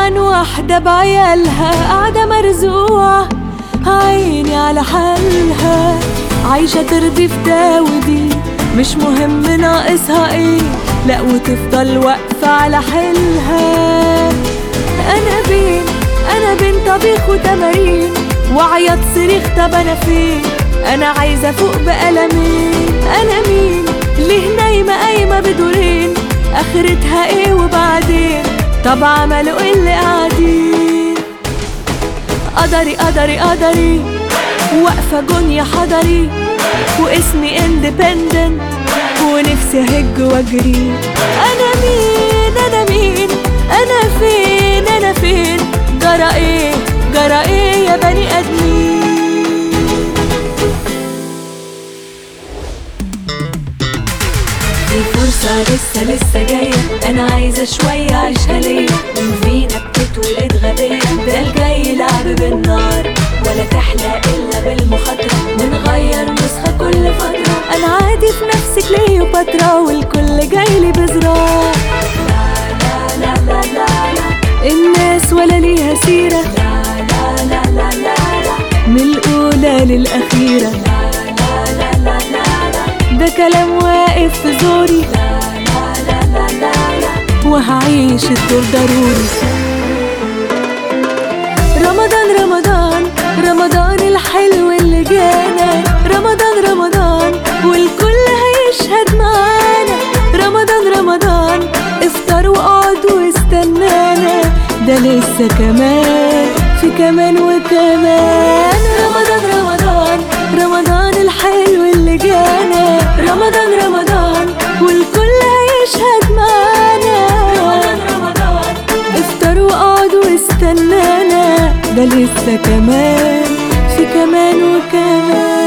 عن واحدة بعيالها قاعدة مرزوعة عيني على حالها عايشة ترضي في ده ودي مش مهم ناقصها ايه لا وتفضل واقفة على حيلها انا بين انا بين طبيخ وتمارين وعيط صريخ طب انا فين انا عايزة فوق بقلمين انا مين ليه نايمة قايمة بدورين اخرتها ايه وبعدين طب عملوا ايه اللي قاعدين قدري قدري قدري واقفة جونيا حضري واسمي اندبندنت ونفسي اهج واجري انا مين انا مين انا فين انا فين جرى ايه جرى ايه يا بني ادمين الفرصة لسه لسه جاية أنا عايزة شوية عيشها ليا مين فينا بتتولد غبية ده الجاي لعب بالنار ولا تحلى إلا بالمخاطرة ونغير نسخة كل فترة أنا عادي في نفسي كليوباترا والكل جايلي بزرار لا لا لا لا لا الناس ولا ليها سيرة لا لا لا لا لا لا من الأولى للأخيرة لا لا لا لا لا لا ده كلام واقف في زوري لا لا لا لا لا لا وهعيش الدور ضروري رمضان رمضان رمضان الحلو اللي جانا رمضان رمضان والكل هيشهد معانا رمضان رمضان افطر واقعد واستنانا ده لسه كمان في كمان وكمان رمضان رمضان رمضان الحلو اللي جانا رمضان رمضان والكل هيشهد معانا رمضان رمضان افطر واقعد واستنانا ده لسه كمان في كمان وكمان